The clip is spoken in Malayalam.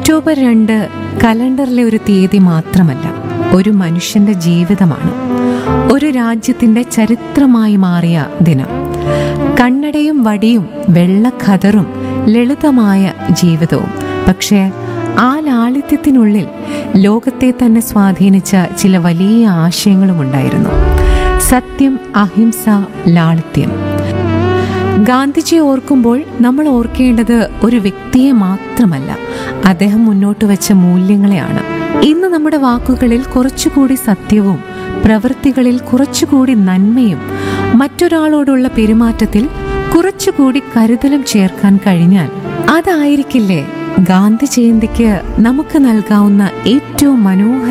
ഒക്ടോബർ രണ്ട് കലണ്ടറിലെ ഒരു തീയതി മാത്രമല്ല ഒരു മനുഷ്യന്റെ ജീവിതമാണ് ഒരു രാജ്യത്തിന്റെ ചരിത്രമായി മാറിയ ദിനം കണ്ണടയും വടിയും വെള്ളഖതറും ലളിതമായ ജീവിതവും പക്ഷേ ആ ലാളിത്യത്തിനുള്ളിൽ ലോകത്തെ തന്നെ സ്വാധീനിച്ച ചില വലിയ ആശയങ്ങളുമുണ്ടായിരുന്നു സത്യം അഹിംസ ലാളിത്യം ഗാന്ധിജിയെ ഓർക്കുമ്പോൾ നമ്മൾ ഓർക്കേണ്ടത് ഒരു വ്യക്തിയെ മാത്രമല്ല അദ്ദേഹം മുന്നോട്ട് വെച്ച മൂല്യങ്ങളെയാണ് ഇന്ന് നമ്മുടെ വാക്കുകളിൽ കുറച്ചുകൂടി സത്യവും പ്രവൃത്തികളിൽ കുറച്ചുകൂടി നന്മയും മറ്റൊരാളോടുള്ള പെരുമാറ്റത്തിൽ കുറച്ചുകൂടി കരുതലും ചേർക്കാൻ കഴിഞ്ഞാൽ അതായിരിക്കില്ലേ ഗാന്ധി ജയന്തിക്ക് നമുക്ക് നൽകാവുന്ന ഏറ്റവും മനോഹര